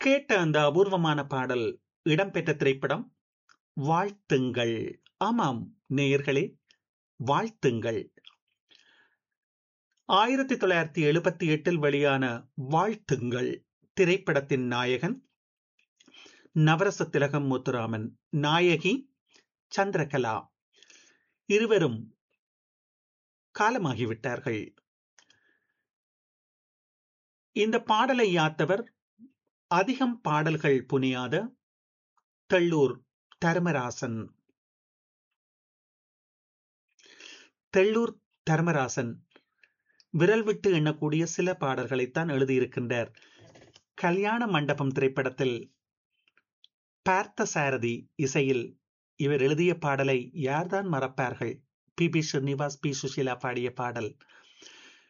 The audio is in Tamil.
கேட்ட அந்த அபூர்வமான பாடல் இடம்பெற்ற திரைப்படம் வாழ்த்துங்கள் ஆமாம் நேயர்களே வாழ்த்துங்கள் ஆயிரத்தி தொள்ளாயிரத்தி எழுபத்தி எட்டில் வெளியான வாழ்த்துங்கள் திரைப்படத்தின் நாயகன் நவரச திலகம் முத்துராமன் நாயகி சந்திரகலா இருவரும் காலமாகிவிட்டார்கள் இந்த பாடலை யாத்தவர் அதிகம் பாடல்கள் புனியாத தெள்ளூர் தர்மராசன் தெள்ளூர் தர்மராசன் விரல் விட்டு எண்ணக்கூடிய சில பாடல்களைத்தான் எழுதியிருக்கின்றார் கல்யாண மண்டபம் திரைப்படத்தில் பார்த்த சாரதி இசையில் இவர் எழுதிய பாடலை யார்தான் மறப்பார்கள் P B Srinivas P Susheela பாடிய பாடல்